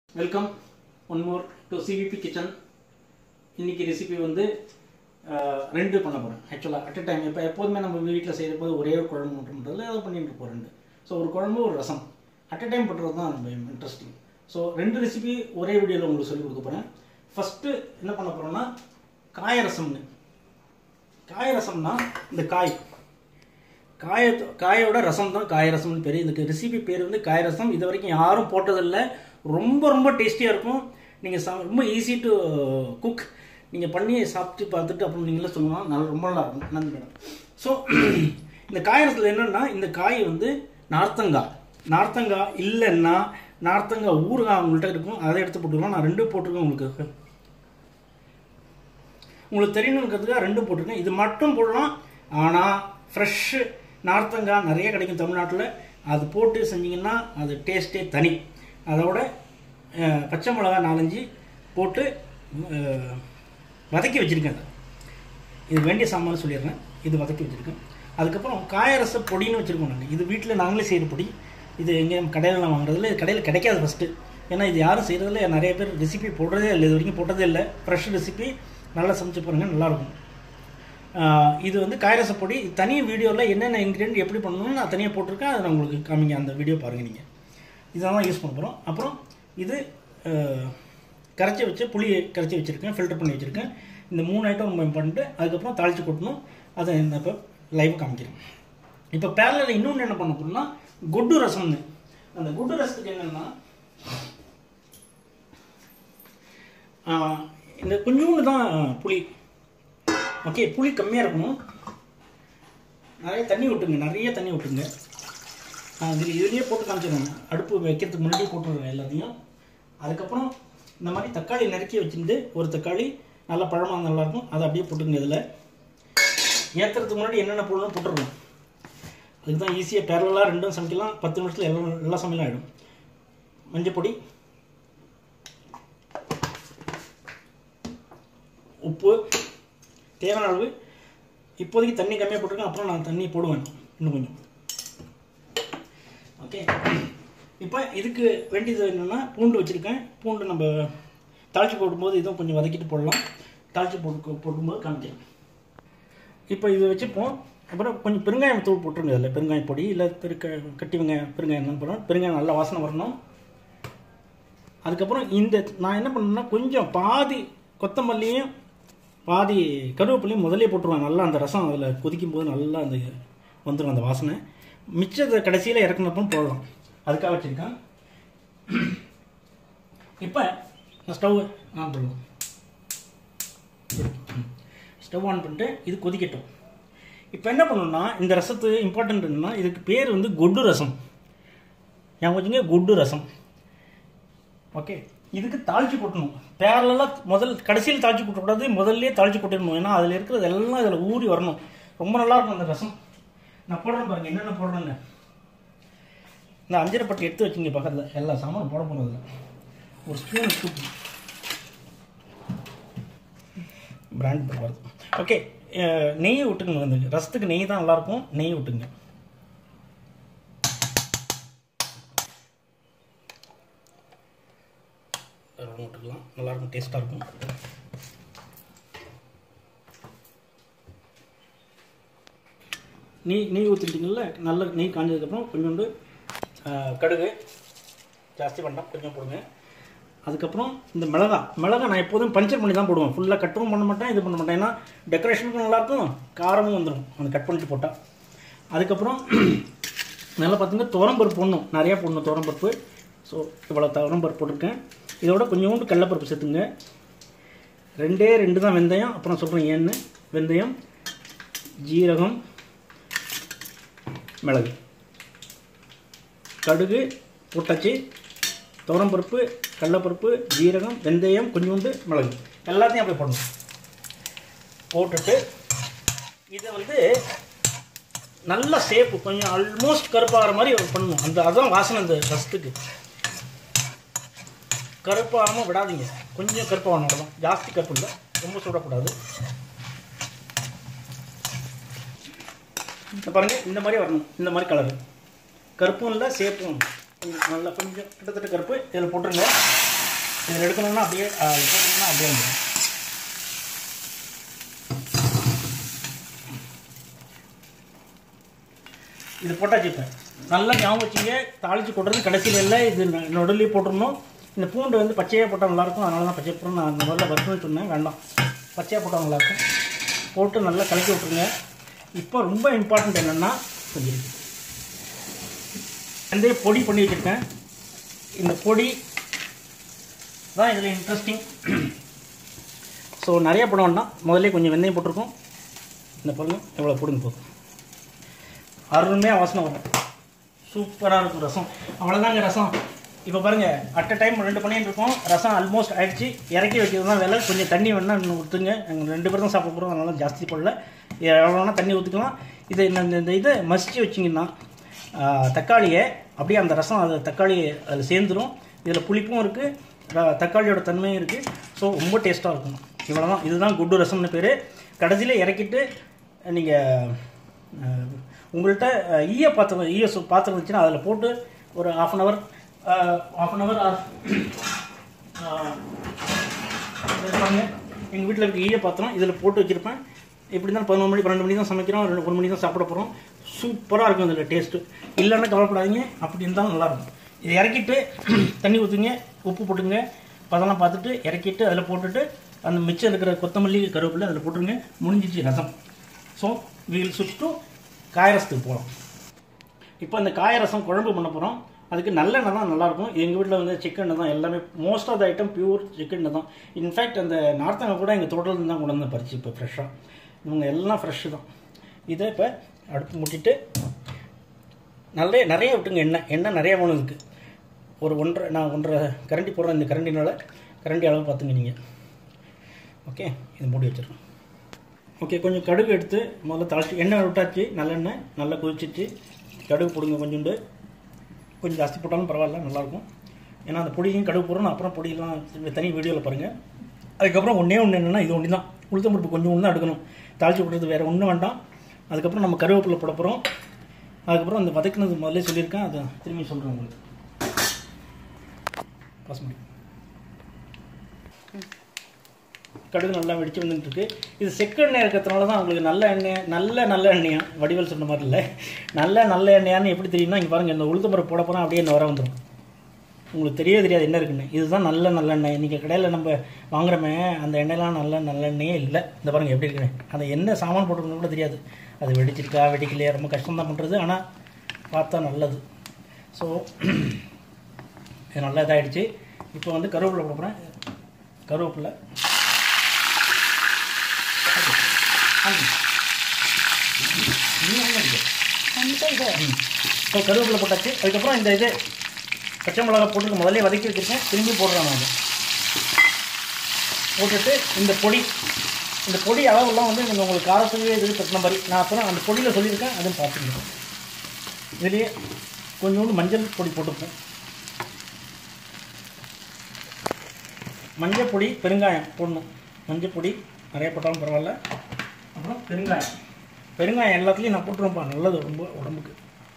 Welcome one more to CVP kitchen இன்னைக்கு recipe வந்து அஹ், ரெண்டு பண்ண போகிறேன் ஆக்சுவலாக அட் அ டைம் இப்போ எப்போதுமே நம்ம வீட்டில் செய்கிற போது ஒரே ஒரு குழம்பு மட்டும் பண்ணுறதுல அதை பண்ணிட்டு இருப்போம் ரெண்டு ஸோ ஒரு குழம்பு ஒரு ரசம் அட் அ டைம் பண்ணுறது தான் ரொம்ப இன்ட்ரெஸ்டிங் ஸோ ரெண்டு ரெசிபி ஒரே வீடியோவில் உங்களுக்கு சொல்லிக் கொடுக்க போகிறேன் ஃபஸ்ட்டு என்ன பண்ண போகிறோன்னா காய ரசம்னு காய ரசம்னா இந்த காய் காய காயோட ரசம் தான் காய ரசம்னு பேர் இதுக்கு ரெசிபி பேர் வந்து காய ரசம் இது வரைக்கும் யாரும் போட்டதில்லை ரொம்ப ரொம்ப டேஸ்டியாக இருக்கும் நீங்கள் சா ரொம்ப ஈஸி டு குக் நீங்கள் பண்ணி சாப்பிட்டு பார்த்துட்டு அப்புறம் நீங்களே சொல்லலாம் நல்லா ரொம்ப நல்லா இருக்கும் நன்றி மேடம் ஸோ இந்த காய ரசத்தில் என்னென்னா இந்த காய் வந்து நார்த்தங்காய் நார்த்தங்காய் இல்லைன்னா நார்த்தங்காய் ஊறுகாய் உங்கள்கிட்ட இருக்கும் அதை எடுத்து போட்டுக்கலாம் நான் ரெண்டும் போட்டிருக்கேன் உங்களுக்கு உங்களுக்கு தெரியணுங்கிறதுக்காக ரெண்டும் போட்டிருக்கேன் இது மட்டும் போடலாம் ஆனால் ஃப்ரெஷ்ஷு நார்த்தங்காய் நிறைய கிடைக்கும் தமிழ்நாட்டில் அது போட்டு செஞ்சீங்கன்னா அது டேஸ்ட்டே தனி அதோட அஹ், பச்சை மிளகா நாலஞ்சு போட்டு அஹ், வதக்கி வச்சுருக்கேன் அதை இது வேண்டிய சாமான் சொல்லிடுறேன் இது வதக்கி வச்சுருக்கேன் அதுக்கப்புறம் காயரச பொடின்னு வச்சுருக்கோம் நாங்கள் இது வீட்டில் நாங்களே செய்கிற பொடி இது எங்கேயும் கடையில் நான் வாங்குறதில்ல இது கடையில் கிடைக்காது ஃபஸ்ட்டு ஏன்னா இது யாரும் செய்கிறதில்ல நிறைய பேர் ரெசிபி போடுறதே இல்லை இது வரைக்கும் போட்டதே இல்லை ஃப்ரெஷ் ரெசிபி நல்லா சமைச்சு பாருங்கள் நல்லாயிருக்கும் ஆஹ் இது வந்து காயரச பொடி தனி வீடியோவில் என்னென்ன இன்க்ரீடியன்ட் எப்படி பண்ணணும்னு நான் தனியாக போட்டிருக்கேன் அதை நான் உங்களுக்கு காமிங்க அந்த வீடியோ பாருங்கள் நீங்கள் இதெல்லாம் யூஸ் பண்ண போகிறோம் அப்புறம் இது ஆஹ், கரைச்சி வச்சு புளியை கரைச்சி வச்சுருக்கேன் ஃபில்டர் பண்ணி வச்சுருக்கேன் இந்த மூணு ஐட்டம் ரொம்ப இம்பார்ட்டண்ட்டு அதுக்கப்புறம் தாளித்து கொட்டணும் அதை இந்த இப்போ லைவ் காமிக்கிறேன் இப்போ பேரலில் இன்னொன்று என்ன பண்ண போகிறோம்னா குட்டு ரசம்னு அந்த குட்டு ரசத்துக்கு என்னென்னா இந்த கொஞ்சோண்டு தான் புளி ஓகே புளி கம்மியாக இருக்கணும் நிறைய தண்ணி விட்டுங்க நிறைய தண்ணி விட்டுங்க நான் இது இதுலேயே போட்டு காமிச்சிடுவேன் அடுப்பு வைக்கிறதுக்கு முன்னாடி போட்டுருவேன் எல்லாத்தையும் அதுக்கப்புறம் இந்த மாதிரி தக்காளி நறுக்கி வச்சுருந்து ஒரு தக்காளி நல்லா பழமாக நல்லாயிருக்கும் அதை அப்படியே போட்டுங்க இதில் ஏற்றுறதுக்கு முன்னாடி என்னென்ன போடணும் போட்டுருவோம் அதுக்கு தான் ஈஸியாக பேரலாக ரெண்டும் சமைக்கலாம் பத்து நிமிஷத்தில் எல்லாம் எல்லா சமையலும் ஆகிடும் மஞ்சள் பொடி உப்பு தேவையான அளவு இப்போதைக்கு தண்ணி கம்மியாக போட்டிருக்கேன் அப்புறம் நான் தண்ணி போடுவேன் இன்னும் கொஞ்சம் ஓகே இப்போ இதுக்கு வேண்டியது என்னென்னா பூண்டு வச்சுருக்கேன் பூண்டு நம்ம தாளிச்சு போடும்போது இதுவும் கொஞ்சம் வதக்கிட்டு போடலாம் தாளிச்சு போட்டு போடும்போது காமிக்கிறேன் இப்போ இது வச்சுப்போம் அப்புறம் கொஞ்சம் பெருங்காயம் தூள் போட்டுருங்க அதில் பெருங்காய பொடி இல்லை பெருக்க கட்டி வெங்காயம் பெருங்காயம் என்ன போடணும் பெருங்காயம் நல்லா வாசனை வரணும் அதுக்கப்புறம் இந்த நான் என்ன பண்ணேன்னா கொஞ்சம் பாதி கொத்தமல்லியும் பாதி கருவேப்பிலையும் முதல்ல போட்டுருவேன் நல்லா அந்த ரசம் அதில் கொதிக்கும் போது நல்லா அந்த வந்துடும் அந்த வாசனை மிச்சத்தை கடைசியில் இறக்குனப்புறம் போடலாம் அதுக்காக வச்சுருக்கேன் இப்போ நான் ஸ்டவ் ஆன் பண்ணுவோம் ஸ்டவ் ஆன் பண்ணிட்டு இது கொதிக்கட்டும் இப்போ என்ன பண்ணணும்னா இந்த ரசத்து இம்பார்ட்டன்ட் என்னன்னா இதுக்கு பேர் வந்து குட்டு ரசம் ஞாபகம் வச்சுங்க குட்டு ரசம் ஓகே இதுக்கு தாளிச்சு கொட்டணும் பேரலாக முதல் கடைசியில் தாளிச்சு கொட்டக்கூடாது முதல்ல தாளிச்சு கொட்டிடணும் ஏன்னா அதில் இருக்கிறது எல்லாம் இதில் ஊறி வரணும் ரொம்ப நல்லா இருக்கும் அந்த ரசம் நான் போடுறேன் பாருங்க என்னென்ன போடுறேன்னு இந்த அஞ்சரை பட்டு எடுத்து வச்சுங்க பக்கத்தில் எல்லா சாமானும் போட போகிறதில்ல ஒரு ஸ்பூன் எடுத்து பிராண்ட் வருது ஓகே நெய் விட்டுங்க வந்து ரசத்துக்கு நெய் தான் நல்லாயிருக்கும் நெய் விட்டுங்க ரவம் விட்டுக்கலாம் நல்லாயிருக்கும் டேஸ்ட்டாக இருக்கும் நெய் நெய் ஊற்றிட்டிங்கல்ல நல்ல நெய் காஞ்சதுக்கப்புறம் கொஞ்சோண்டு ஆ, கடுகு ஜாஸ்தி பண்ணால் கொஞ்சம் போடுங்க அதுக்கப்புறம் இந்த மிளகா மிளகா நான் எப்போதும் பஞ்சர் பண்ணி தான் போடுவேன் ஃபுல்லாக கட்டும் பண்ண மாட்டேன் இது பண்ண மாட்டேன் ஏன்னா டெக்கரேஷனுக்கும் நல்லாயிருக்கும் காரமும் வந்துடும் அந்த கட் பண்ணிட்டு போட்டால் அதுக்கப்புறம் நல்லா பார்த்தீங்கன்னா துவரம்பருப்பு போடணும் நிறையா போடணும் துவரம்பருப்பு ஸோ இவ்வளோ துவரம்பருப்பு போட்டிருக்கேன் இதோட கொஞ்சோண்டு கடலப்பருப்பு சேர்த்துங்க ரெண்டே ரெண்டு தான் வெந்தயம் அப்புறம் சொல்கிறேன் ஏன்னு வெந்தயம் ஜீரகம் மிளகு கடுகு போட்டாச்சு துவரம்பருப்பு கடலப்பருப்பு ஜீரகம் வெந்தயம் கொஞ்சோண்டு மிளகு எல்லாத்தையும் அப்படியே போடணும் போட்டுட்டு இதை வந்து நல்ல சேப்பு கொஞ்சம் ஆல்மோஸ்ட் கருப்பாகிற மாதிரி பண்ணணும் அந்த அதுதான் வாசனை அந்த ரசத்துக்கு கருப்பாகாமல் விடாதீங்க கொஞ்சம் கருப்பாகணும் அவ்வளோதான் ஜாஸ்தி கருப்பு இல்லை ரொம்ப சுடக்கூடாது இந்த பாருங்க இந்த மாதிரி வரணும் இந்த மாதிரி கலரு கருப்பும் இல்லை சேப்பும் கொஞ்சம் நல்லா கொஞ்சம் கிட்டத்தட்ட கருப்பு இதில் போட்டுருங்க இதில் எடுக்கணும்னா அப்படியே ஆ, இது போட்டோம்னா அப்படியே வந்துடும் இது போட்டாச்சு இப்போ நல்லா ஞாபகம் வச்சுங்க தாளிச்சு கொட்டுறது கடைசியில் இல்லை இது ந- நடுவுலயே போட்டுடணும் இந்த பூண்டு வந்து பச்சையாக போட்டால் நல்லாயிருக்கும் அதனால தான் பச்சை போட்டு நான் முதல்ல வறுத்து சொன்னேன் வேண்டாம் பச்சையாக போட்டால் நல்லாயிருக்கும் போட்டு நல்லா கலக்கி விட்ருங்க இப்போ ரொம்ப இம்பார்ட்டண்ட் என்னென்னா கொஞ்சம் இருக்கு. வெந்தய பொடி பண்ணி வச்சுருக்கேன் இந்த பொடி தான் இதில் இன்ட்ரெஸ்டிங் ஸோ நிறைய போட வேண்டாம் முதல்ல கொஞ்சம் வெந்தயம் போட்டிருக்கோம் இந்த பாருங்க எவ்வளோ போடுங்க போதும் அருமையாக வாசனை வரும் சூப்பராக இருக்கும் ரசம் அவ்வளோதாங்க ரசம் இப்போ பாருங்கள் அட் அ டைம் ரெண்டு பண்ணிட்டு இருக்கோம் ரசம் ஆல்மோஸ்ட் ஆயிடுச்சு இறக்கி வைக்கிறது தான் வேலை கொஞ்சம் தண்ணி வேணா இன்னும் ஊற்றுங்க நாங்கள் ரெண்டு பேரும் தான் சாப்பிட போகிறோம் அதனால ஜாஸ்தி போடல எவ்வளோ வேணால் தண்ணி ஊற்றிக்கலாம் இதை இந்த இந்த- இந்த இதை மசிச்சு வச்சிங்கன்னா ஆ, தக்காளியை அப்படியே அந்த ரசம் அது தக்காளி அதில் சேர்ந்துடும் இதில் புளிப்பும் இருக்குது தக்காளியோட தன்மையும் இருக்குது ஸோ ரொம்ப டேஸ்ட்டாக இருக்கும் இவ்வளோ தான் இதுதான் குட்டு ரசம்னு பேர் கடைசியில் இறக்கிட்டு நீங்கள் உங்கள்கிட்ட அஹ், ஈய பாத்திரம் ஈய சு- பாத்திரம் இருந்துச்சுன்னா அதில் போட்டு ஒரு half an hour half an hour பாருங்க எங்கள் வீட்டில் இருக்க ஈய பாத்திரம் இதில் போட்டு வச்சுருப்பேன் இப்படி தான் பதினொரு மணி பன்னெண்டு மணி தான் சமைக்கிறோம் ரெண்டு ஒரு மணி தான் சாப்பிட போகிறோம் சூப்பராக இருக்கும் இதில் டேஸ்ட்டு இல்லைன்னா கவலைப்படாதீங்க அப்படி இருந்தாலும் நல்லாயிருக்கும் இதை இறக்கிட்டு தண்ணி ஊற்றுங்க உப்பு போட்டுங்க பதெல்லாம் பார்த்துட்டு இறக்கிட்டு அதில் போட்டுட்டு அந்த மிச்சம் இருக்கிற கொத்தமல்லி கருவேப்பிலை அதில் போட்டுருங்க முடிஞ்சிச்சு ரசம் ஸோ வீல் சுட்டு காயரசத்துக்கு போகலாம் இப்போ இந்த காயரசம் குழம்பு பண்ண போகிறோம் அதுக்கு நல்லெண்ணெய் தான் நல்லாயிருக்கும் எங்கள் வீட்டில் வந்து சிக்கன் தான் எல்லாமே most of the item pure chicken தான் இன்ஃபேக்ட் அந்த நார்த்தங்க கூட எங்கள் தோட்டத்தில் தான் கொண்டு வந்து பறிச்சு இப்போ ஃப்ரெஷ்ஷாக இவங்க எல்லாம் ஃப்ரெஷ்ஷு தான் இதை இப்போ அடுப்பு முட்டிட்டு நிறைய நிறைய விட்டுங்க எண்ணெய் எண்ணெய் நிறைய வேணும் இதுக்கு ஒரு ஒன்றரை நான் ஒன்றரை கரண்டி போடுறேன் இந்த கரண்டினால கரண்டி அளவு பார்த்துங்க நீங்கள் ஓகே இது மூடி வச்சிடறேன் ஓகே கொஞ்சம் கடுகு எடுத்து முதல்ல தாளிச்சு எண்ணெய் விட்டாச்சு நல்லெண்ணெய் நல்லா கொதிச்சிச்சு கடுகு போடுங்க கொஞ்சோண்டு கொஞ்சம் ஜாஸ்தி போட்டாலும் பரவாயில்ல நல்லாயிருக்கும் ஏன்னா அந்த பொடியும் கடுகு போடுறோம் அப்புறம் பொடியெல்லாம் தனி வீடியோவில் பாருங்கள் அதுக்கப்புறம் ஒன்றே ஒன்று என்னென்னா இது ஒன்று தான் உளுத்தம் பருப்பு கொஞ்சம் ஒன்று தான் எடுக்கணும் தாளிச்சு விட்றது வேறு ஒன்றும் வேண்டாம் அதுக்கப்புறம் நம்ம கருவேப்பிலை போட போகிறோம் அதுக்கப்புறம் அந்த வதக்குனது முதல்ல சொல்லியிருக்கேன் அதை திரும்பி சொல்கிறேன் உங்களுக்கு பாஸ் பண்ணி கடுகு நல்லா வெடிச்சு வந்துட்டு இருக்கு இது செக்கெண்ணெய் இருக்கிறதுனால தான் உங்களுக்கு நல்ல எண்ணெய் நல்ல நல்ல எண்ணெயா வடிவல் சொன்ன மாதிரி இல்லை நல்ல நல்ல எண்ணெயான்னு எப்படி தெரியும்னா இங்கே பாருங்கள் இந்த உளுத்தம்பருப்பு போட போனால் அப்படியே இந்த வர வந்துடும் உங்களுக்கு தெரியவே தெரியாது என்ன இருக்குன்னு இதுதான் நல்ல நல்லெண்ணெய் நீங்கள் கடையில் நம்ம வாங்குறோமே அந்த எண்ணெய்லாம் நல்ல நல்லெண்ணெயே இல்லை இந்த பாருங்கள் எப்படி இருக்குன்னு அந்த என்ன சாமான் போட்டுருக்கணும் கூட தெரியாது அது வெடிச்சிருக்கா வெடிக்கலையா ரொம்ப கஷ்டம் தான் பண்ணுறது ஆனால் பார்த்தா நல்லது ஸோ இது நல்லா இதாகிடுச்சு இப்போ வந்து கருவேப்பிலை போட போகிறேன் கருவேப்பிலை இப்போ கருவேப்பிலை போட்டாச்சு அதுக்கப்புறம் இந்த இது பச்சை மிளகா போட்டு முதல்ல வதக்கி வச்சுருக்கேன் திரும்பி போடுறேன் நான் போட்டுட்டு இந்த பொடி இந்த பொடி அளவுலாம் வந்து நீங்கள் உங்களுக்கு காரத்துலேயே இது தட்டின மாதிரி நான் அப்புறம் அந்த பொடியில் சொல்லியிருக்கேன் அதுவும் பார்த்துக்கணும் இதுலேயே கொஞ்சோண்டு மஞ்சள் பொடி போட்டுப்போம் மஞ்சள் பொடி பெருங்காயம் போடணும் மஞ்சள் பொடி நிறைய போட்டாலும் பரவாயில்ல அப்புறம் பெருங்காயம் பெருங்காயம் எல்லாத்துலேயும் நான் போட்டுருப்பா நல்லது ரொம்ப உடம்புக்கு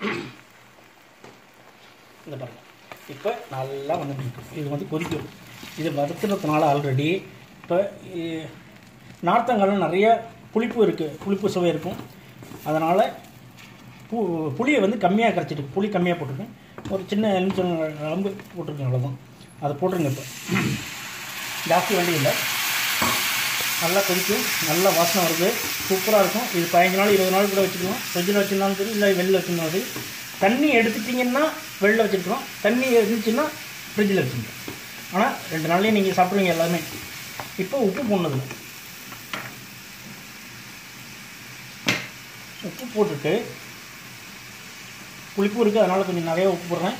இந்த பாருங்க இப்போ நல்லா வந்துட்டு இருக்கு இது வந்து கொதிக்கும் இது வறுத்துறதுனால ஆல்ரெடி இப்போ நார்த்தங்காலம் நிறைய புளிப்பு இருக்குது புளிப்பு சுவை இருக்கும் அதனால் பூ புளியை வந்து கம்மியாக கரைச்சிட்டு புளி கம்மியாக போட்டிருக்கேன் ஒரு சின்ன எலுமிச்சம் அளம்பு போட்டிருக்கேன் அவ்வளோதான் அதை போட்டுருங்க இப்போ ஜாஸ்தி வண்டி இல்லை நல்லா கொதிக்கும் நல்ல வாசனை வருது சூப்பராக இருக்கும் இது பதினஞ்சு நாள் இருபது நாள் கூட வச்சுக்கலாம் ஃப்ரிட்ஜில் வச்சுருந்தாலும் சரி இல்லை வெளில வச்சுருந்தாலும் சரி தண்ணி எடுத்துட்டிங்கன்னா வெளில வச்சுருக்கலாம் தண்ணி இருந்துச்சுன்னா ஃப்ரிட்ஜில் வச்சுருங்க ஆனால் ரெண்டு நாள்லேயே நீங்கள் சாப்பிடுவீங்க எல்லாமே இப்போ உப்பு போடணுது உப்பு போட்டுட்டு புளிப்பு இருக்குது அதனால் கொஞ்சம் நிறைய உப்பு போடுறேன்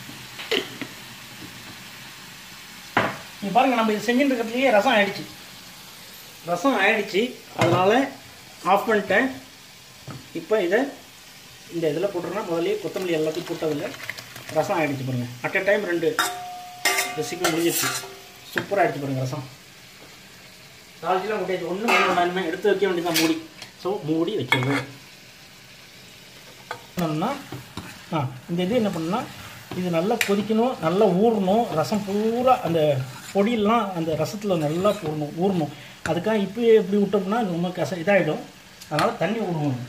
நீ பாருங்கள் நம்ம இது செஞ்சுட்டு இருக்கிறதுலேயே ரசம் ஆயிடுச்சு ரசம் ஆயிடுச்சு அதனால் ஆஃப் பண்ணிட்டேன் இப்போ இதை இந்த இதில் போட்டுருன்னா முதல்லயே கொத்தமல்லி எல்லாத்தையும் போட்டதில்ல ரசம் ஆயிடுச்சு பாருங்கள் அட் அ டைம் ரெண்டு ரெசிபி முடிஞ்சிருச்சு சூப்பராக ஆயிடுச்சு பாருங்கள் ரசம் தாளிச்சிலாம் கொட்டியாச்சு ஒன்றும் பண்ண வேண்டாமே எடுத்து வைக்க வேண்டியதான் மூடி ஸோ மூடி வச்சிடுறேன் என்னன்னா ஆ இந்த இது என்ன பண்ணால் இது நல்லா கொதிக்கணும் நல்லா ஊறணும் ரசம் பூரா அந்த பொடியெல்லாம் அந்த ரசத்தில் நல்லா ஊறணும் ஊறணும் அதுக்காக இப்போயே எப்படி விட்டோம்னா ரொம்ப கச இதாகிடும் அதனால் தண்ணி விடுவோம்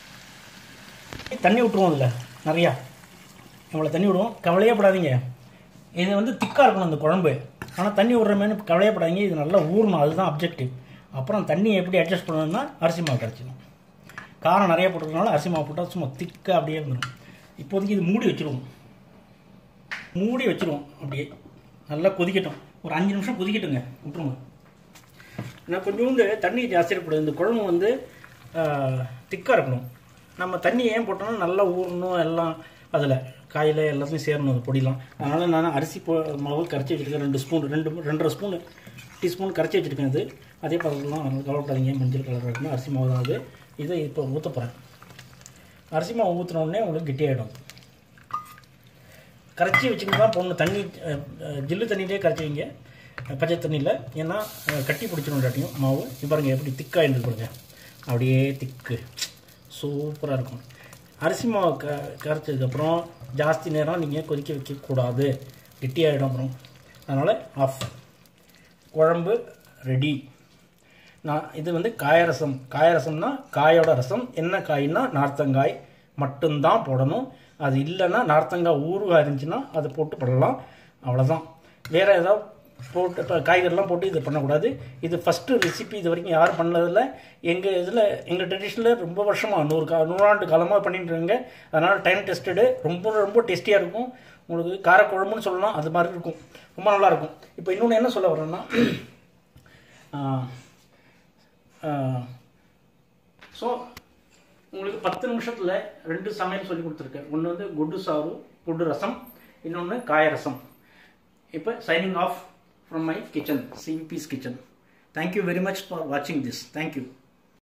தண்ணி விட்டுருவோம் அதில் நிறையா இவ்வளோ தண்ணி விடுவோம் கவலையே படாதீங்க இது வந்து திக்காக இருக்கணும் அந்த குழம்பு ஆனால் தண்ணி விடுறமேனு கவலையப்படாதீங்க இது நல்லா ஊறணும் அதுதான் அப்ஜெக்டிவ் அப்புறம் தண்ணியை எப்படி அட்ஜஸ்ட் பண்ணணும்னா அரிசி மாவு கிடச்சிடும் காரம் நிறைய போட்டுருக்கனால அரிசி மாவு போட்டால் சும்மா திக்காக அப்படியே இருந்துடும் இப்போதைக்கு இது மூடி வச்சுருவோம் மூடி வச்சுருவோம் அப்படியே நல்லா கொதிக்கட்டும் ஒரு அஞ்சு நிமிஷம் கொதிக்கட்டுங்க விட்டுருங்க நான் கொஞ்சோண்டு தண்ணி ஜாஸ்தி இருக்கக்கூடாது இந்த குழம்பு வந்து திக்காக இருக்கணும் நம்ம தண்ணி ஏன் போட்டோம்னா நல்லா ஊறணும் எல்லாம் அதில் காயில் எல்லாத்தையும் சேரணும் அந்த பொடிலாம் அதனால் நான் அரிசி போ மாவு கரைச்சி வச்சுருக்கேன் ரெண்டு ஸ்பூன் ரெண்டு ரெண்டரை ஸ்பூன் டீஸ்பூன் கரைச்சி வச்சுருக்கேன் அது அதே பக்கத்துலாம் கவலைப்படாதீங்க மஞ்சள் கலர் இருக்கணும் அரிசி மாவு தான் அது இதை இப்போ ஊற்ற போகிறேன் அரிசி மாவு ஊற்றின உடனே உங்களுக்கு கெட்டியாகிடும் கரைச்சி வச்சுக்கிட்டு தான் போடணும் தண்ணி அஹ், அஹ், ஜில்லு தண்ணியிலே கரைச்சி வைங்க அஹ், பச்சை தண்ணியில் ஏன்னா அஹ், கட்டி பிடிச்சிடும் இல்லாட்டியும் மாவு இப்போ பாருங்க எப்படி திக்காக இருந்து பாருங்க அப்படியே திக்கு சூப்பராக இருக்கும் அரிசி மாவு க கரைச்சதுக்கப்புறம் ஜாஸ்தி நேரம் நீங்கள் கொதிக்க வைக்கக்கூடாது கெட்டியாகிடும் அப்புறம் அதனால் ஆஃப் குழம்பு ரெடி நான் இது வந்து காயரசம் காயரசம்னா காயோட ரசம் என்ன காய்னா நார்த்தங்காய் மட்டும்தான் போடணும் அது இல்லைன்னா நார்த்தங்காய் ஊறுகாய் இருந்துச்சுன்னா அதை போட்டு பண்ணலாம் அவ்வளோதான் வேறு ஏதாவது போட்டு இப்போ காய்கறிலாம் போட்டு இது பண்ணக்கூடாது இது ஃபஸ்ட்டு ரெசிபி இது வரைக்கும் யாரும் பண்ணதில்ல எங்கள் இதில் எங்கள் ட்ரெடிஷனில் ரொம்ப வருஷமாக நூறு கா நூறாண்டு காலமாக பண்ணிட்டு இருக்காங்க அதனால் டைம் டெஸ்டடு ரொம்ப ரொம்ப டேஸ்டியாக இருக்கும் உங்களுக்கு காரக்குழம்புன்னு சொல்லலாம் அது மாதிரி இருக்கும் ரொம்ப நல்லா இருக்கும் இப்போ இன்னொன்று என்ன சொல்ல வரேன்னா ஸோ உங்களுக்கு பத்து நிமிஷத்தில் ரெண்டு சமையல் சொல்லி கொடுத்துருக்கேன் ஒன்று வந்து குட்டு சாறு குட்டு ரசம் இன்னொன்று காய ரசம் இப்போ signing off from my kitchen CVP's kitchen thank you very much for வாட்சிங் திஸ் தேங்க்யூ